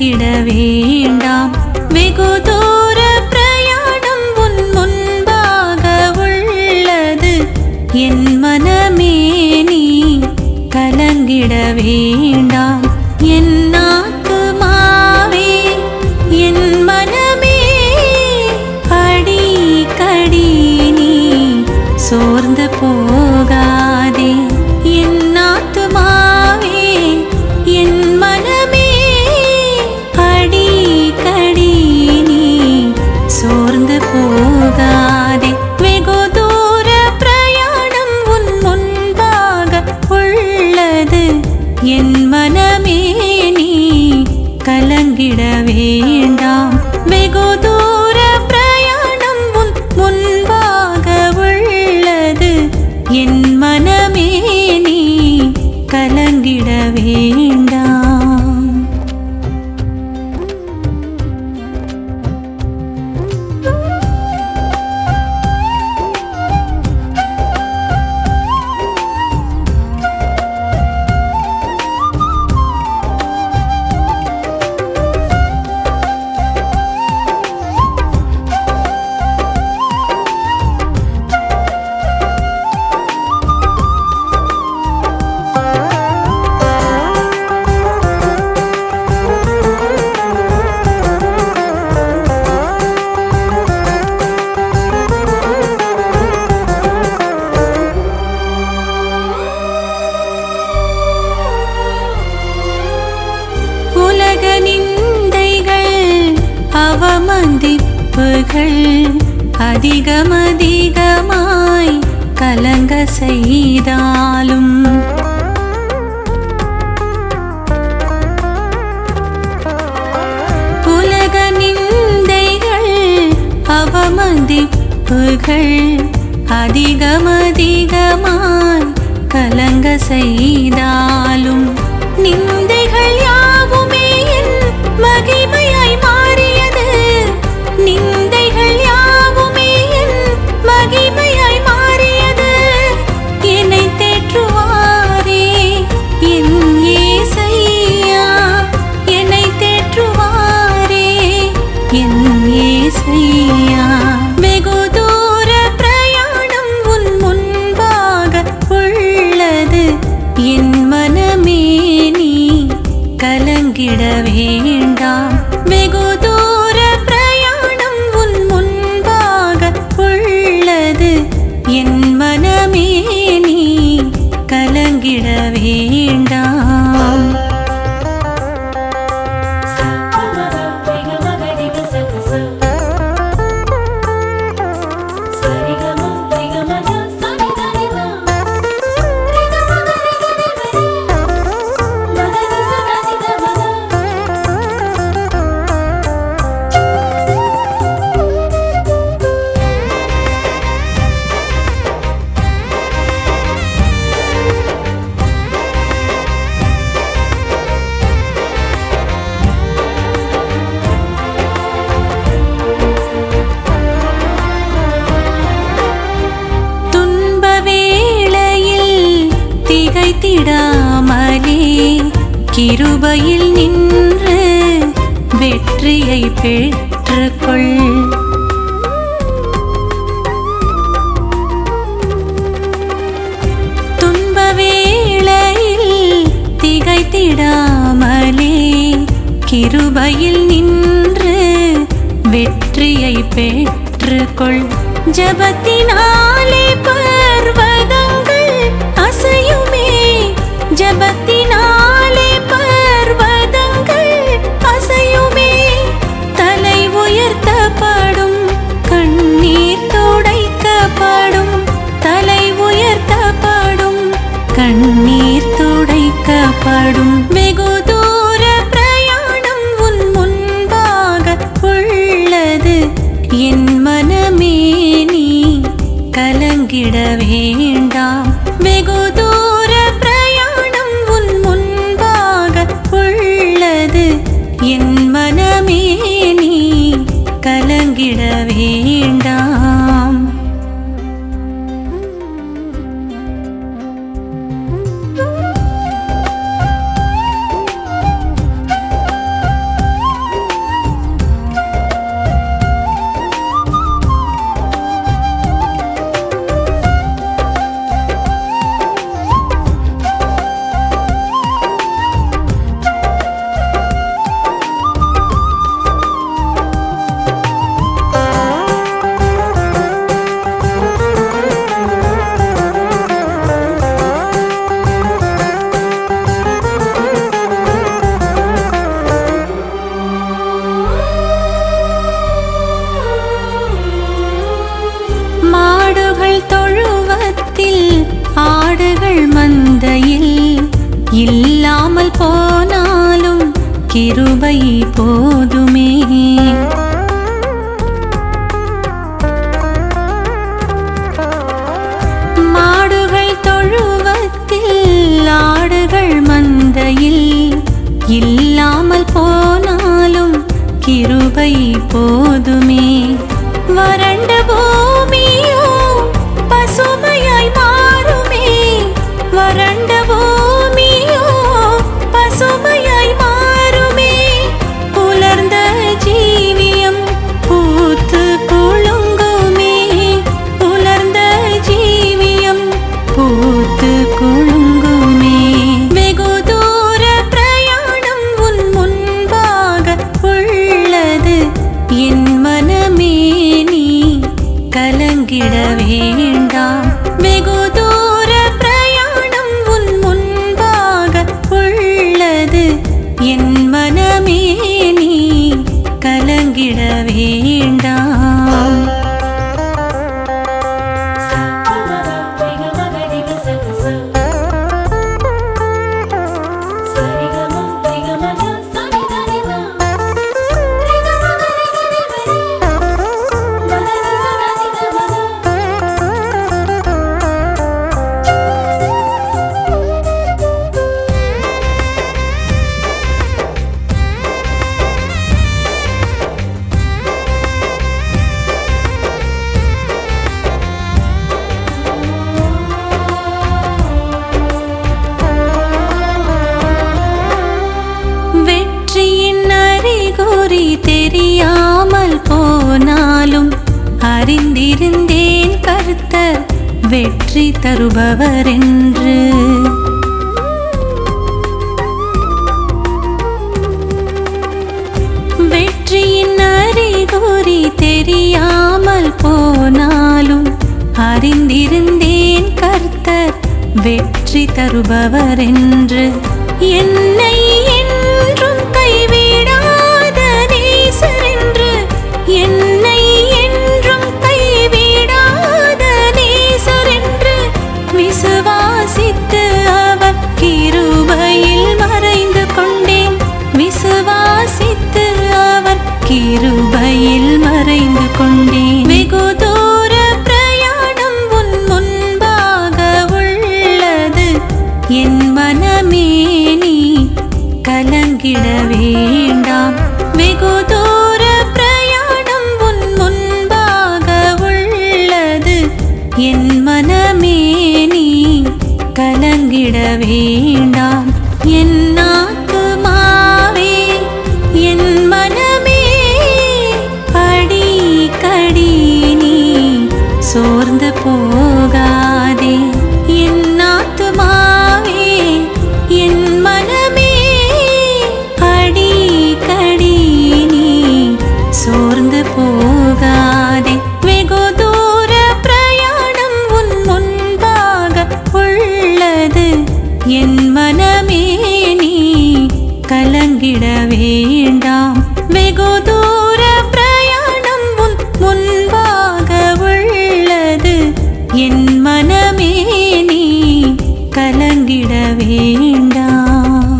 கலங்கிட வேண்டாம் வெகு தூர பிரயாணம் உன் முன்பாக உள்ளது என் மனமே நீ கலங்கிட வேண்டாம் என் ஆத்துமாவே என் மனமே அடி கடி நீ சோர்ந்து போகாதே என் ஆத்துமாவே என் மனமே அடி கடி நீ சோர்ந்து போகாதே வெகு தூர பிரயாணம் உன் முன்பாக உள்ளது என் மனமே நீ கலங்கிட வேண்டாம் வெகு தூர பிரயாணம் உன் முன்பாக உள்ளது என் மனமே நீ கலங்கிட வேண்டாம் உலக நிந்தைகள் அவமதிப்புகள் அதிகமதிகமாய் கலங்க செய்தாலும் உலக நிந்தைகள் அவமதிப்புகள் அதிகமதிகமாய் கலங்க செய்தாலும் நிந்தைகள் யாவுமே என் மகிமையாய் மாறியது நிந்தைகள் யாவுமே என் மகிமையாய் மாறியது என்னை தேற்றுவாரே என் ஏசையா என்னை தேற்றுவாரே என் ஏசையா வெகு தூர பிரயாணம் உன் முன்பாக உள்ளது என் மனமே நீ கலங்கிட வேண்டாம் வெகு தூர பிரயாணம் உன் முன்பாக உள்ளது என் மனமே நீ கலங்கிட வேண்டாம் துன்ப வேளையில் திகைத்திடாமலே கிருபையில் நின்று வெற்றியை பெற்றுக்கொள் துன்ப வேளையில் திகைத்திடாமலே கிருபையில் நின்று வெற்றியை பெற்றுக்கொள் ஜபத்தினாலே பர்வதங்கள் அசையுமே ஜபத்தினாலே பர்வதங்கள் அசையுமே தலை உயர்த்தப்படும் கண்ணீர் துடைக்கப்படும் தலை உயர்த்தப்படும் கண்ணீர் துடைக்கப்படும் வெகு தூர பிரயாணம் உன் முன்பாக உள்ளது என் மனமே நீ கலங்கிட வேண்டாம் வெகு தூர பிரயாணம் உன் முன்பாக உள்ளது என் மனமே நீ கலங்கிட வேண்டாம் கிருபை போதுமே மாடுகள் தொழுவத்தில் ஆடுகள் மந்தையில் இல்லாமல் போனாலும் கிருபை போதுமே வறண்ட பூமியோ பசுமையாய் மாறுமே வறண்ட பூமியோ பசுமையாய் மாறுமே புலர்ந்த ஜீவியம் பூத்து குலுங்குமே புலர்ந்த ஜீவியம் பூத்து குலுங்குமே வெகு தூர பிரயாணம் உன் முன்பாக உள்ளது என் மனமே நீ கலங்கிட வேண்டாம் வெகு தூர பிரயாணம் உன் முன்பாக உள்ளது என் மனமே நீ கலங்கிட வேண்டாம் வெற்றியின் அறிகுறி தெரியாமல் போனாலும் அறிந்திருந்தேன் கர்த்தர் வெற்றி தருபவர் என்று வெற்றியின் அறிகுறி தெரியாமல் போனாலும் அறிந்திருந்தேன் கர்த்தர் வெற்றி தருபவர் என்று என்னை என்றும் கைவிடாத நேசர் என்று என்னை என்றும் கைவிடாத நேசர் என்று விசுவாசித்து அவர் கிருபையில் மறைந்து கொண்டேன் விசுவாசித்து அவர் கிருபையில் மறைந்து கொண்டேன் வெகு தூர பிரயாணம் உன் முன்பாக உள்ளது என் மனமே நீ கலங்கிட வேண்டாம் வெகு தூர பிரயாணம் உன் முன்பாக உள்ளது என் மனமே நீ கலங்கிட வேண்டாம் என் ஆத்துமாவே என் மனமே படி கடி நீ சோர்ந்து போகாதே என் ஆத்துமாவே என் மனமே அடி கடி நீ சோர்ந்து போகாதே வெகு தூர பிரயாணம் உன் முன்பாக உள்ளது என் மனமே நீ கலங்கிட வேண்டாம் வெகு தூர பிரயாணம் உன் முன்பாக உள்ளது என் மனமே நீ கலங்கிட வேண்டாம்